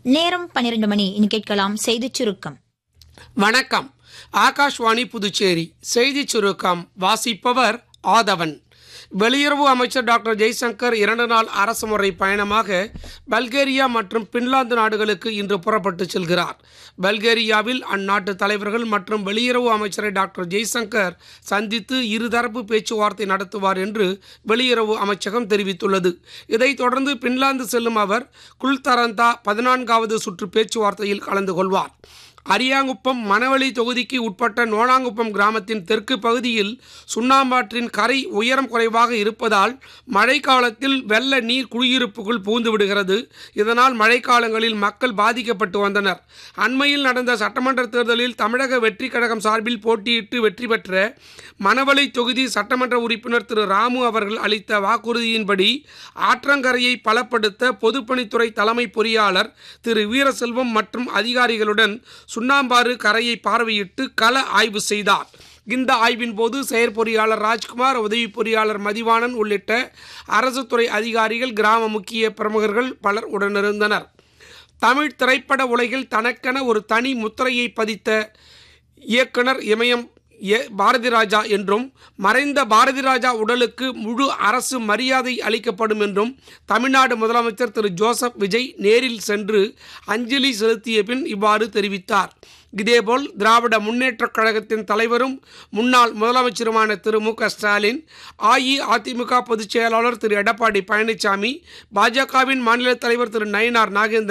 நேரம் பன்னிரண்டு மணி இனி கேட்கலாம் செய்திச் சுருக்கம் வணக்கம் ஆகாஷ்வாணி புதுச்சேரி செய்திச் சுருக்கம் வாசிப்பவர் ஆதவன் வெளியுறவு அமைச்சர் டாக்டர் ஜெய்சங்கர் இரண்டு நாள் அரசுமுறை பயணமாக பல்கேரியா மற்றும் பின்லாந்து நாடுகளுக்கு இன்று புறப்பட்டு செல்கிறார் பல்கேரியாவில் அந்நாட்டு தலைவர்கள் மற்றும் வெளியுறவு அமைச்சரை டாக்டர் ஜெய்சங்கர் சந்தித்து இருதரப்பு பேச்சுவார்த்தை நடத்துவார் என்று வெளியுறவு அமைச்சகம் தெரிவித்துள்ளது இதைத் தொடர்ந்து பின்லாந்து செல்லும் அவர் குல்தரந்தா பதினான்காவது சுற்று பேச்சுவார்த்தையில் கலந்து கொள்வார் அரியாங்குப்பம் மணவெளி தொகுதிக்கு உட்பட்ட நோனாங்குப்பம் கிராமத்தின் தெற்கு பகுதியில் சுண்ணாம்பாற்றின் கரை உயரம் குறைவாக இருப்பதால் மழைக்காலத்தில் வெள்ள நீர் குடியிருப்புக்குள் புகுந்து விடுகிறது இதனால் மழைக்காலங்களில் மக்கள் பாதிக்கப்பட்டு வந்தனர் அண்மையில் நடந்த சட்டமன்ற தேர்தலில் தமிழக வெற்றி கழகம் சார்பில் போட்டியிட்டு வெற்றி பெற்ற மணவளை தொகுதி சட்டமன்ற உறுப்பினர் திரு ராமு அவர்கள் அளித்த வாக்குறுதியின்படி ஆற்றங்கரையை பலப்படுத்த பொதுப்பணித்துறை தலைமை பொறியாளர் திரு வீரசெல்வம் மற்றும் அதிகாரிகளுடன் சுண்ணாம்பாறு கரையை பார்வையிட்டு கள ஆய்வு செய்தார் இந்த ஆய்வின் போது செயற்பொறியாளர் ராஜ்குமார் உதவி பொறியாளர் மதிவாணன் உள்ளிட்ட அரசு துறை அதிகாரிகள் கிராம முக்கிய பிரமுகர்கள் பலர் உடனிருந்தனர் தமிழ் திரைப்பட உலகில் தனக்கென ஒரு தனி முத்திரையை பதித்த இயக்குனர் இமயம் ஏ பாரதி ராஜா என்றும் மறைந்த பாரதி ராஜா உடலுக்கு முழு அரசு மரியாதை அளிக்கப்படும் என்றும் தமிழ்நாடு முதலமைச்சர் திரு ஜோசப் விஜய் நேரில் சென்று அஞ்சலி செலுத்திய பின் இவ்வாறு தெரிவித்தார் இதேபோல் திராவிட முன்னேற்றக் கழகத்தின் தலைவரும் முன்னாள் முதலமைச்சருமான திரு மு க ஸ்டாலின் அஇஅதிமுக பொதுச் செயலாளர் திரு எடப்பாடி பழனிசாமி பாஜகவின் மாநில தலைவர் திரு நயினார் நாகேந்திர